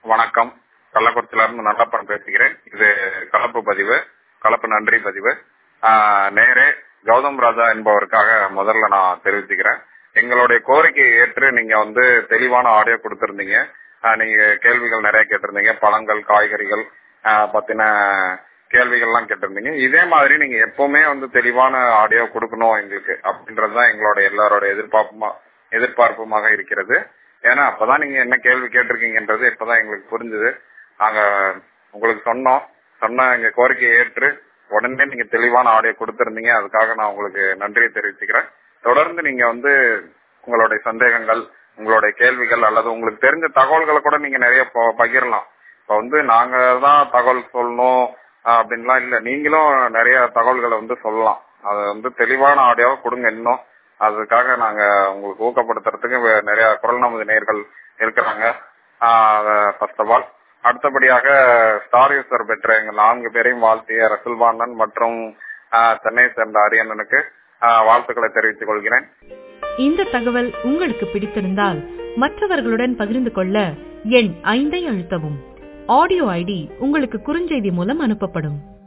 வணக்கம் கள்ளக்குறிச்சியில இருந்து நல்லப்பன் பேசுகிறேன் இது கலப்பு பதிவு கலப்பு நன்றி பதிவு ஆஹ் நேரே கௌதம் ராஜா என்பவருக்காக முதல்ல நான் தெரிவிச்சுக்கிறேன் எங்களுடைய கோரிக்கையை ஏற்று நீங்க வந்து தெளிவான ஆடியோ கொடுத்திருந்தீங்க ஆஹ் நீங்க கேள்விகள் நிறைய கேட்டிருந்தீங்க பழங்கள் காய்கறிகள் ஆஹ் பத்தின கேள்விகள்லாம் கேட்டிருந்தீங்க இதே மாதிரி நீங்க எப்பவுமே வந்து தெளிவான ஆடியோ கொடுக்கணும் எங்களுக்கு அப்படின்றதுதான் எங்களோட எல்லாரோட எதிர்பார்ப்புமா எதிர்பார்ப்புமாக இருக்கிறது ஏன்னா அப்பதான் நீங்க என்ன கேள்வி கேட்டிருக்கீங்கன்றது இப்பதான் எங்களுக்கு புரிஞ்சுது நாங்க உங்களுக்கு சொன்னோம் சொன்ன எங்க கோரிக்கையை ஏற்று உடனே நீங்க தெளிவான ஆடியோ கொடுத்திருந்தீங்க அதுக்காக நான் உங்களுக்கு நன்றியை தெரிவிச்சுக்கிறேன் தொடர்ந்து நீங்க வந்து உங்களுடைய சந்தேகங்கள் உங்களுடைய கேள்விகள் அல்லது உங்களுக்கு தெரிஞ்ச தகவல்களை கூட நீங்க நிறைய ப- பகிரலாம் இப்ப வந்து நாங்க தான் தகவல் சொல்லணும் ஆஹ் அப்படின்லாம் இல்ல நீங்களும் நிறைய தகவல்களை வந்து சொல்லலாம் அது வந்து தெளிவான ஆடியோவை கொடுங்க இன்னும் அதுக்காக நாங்க உங்களுக்கு ஊக்கப்படுத்துறதுக்கு வே- நிறைய குரல் நமது நேர்கள் இருக்கிறாங்க ஃபர்ஸ்ட் ஆஃப் ஆல் அடுத்தபடியாக ஸ்டார் யூசர் பெற்ற எங்க நான்கு பேரையும் வாழ்த்திய ரசுல்வானன் மற்றும் ஆஹ் சென்னையை சேர்ந்த அரியண்ணனுக்கு ஆஹ் வாழ்த்துக்களை தெரிவித்துக் கொள்கிறேன் இந்த தகவல் உங்களுக்கு பிடித்திருந்தால் மற்றவர்களுடன் பகிர்ந்து கொள்ள எண் ஐந்தை அழுத்தவும் ஆடியோ ஐடி உங்களுக்கு குறுஞ்செய்தி மூலம் அனுப்பப்படும்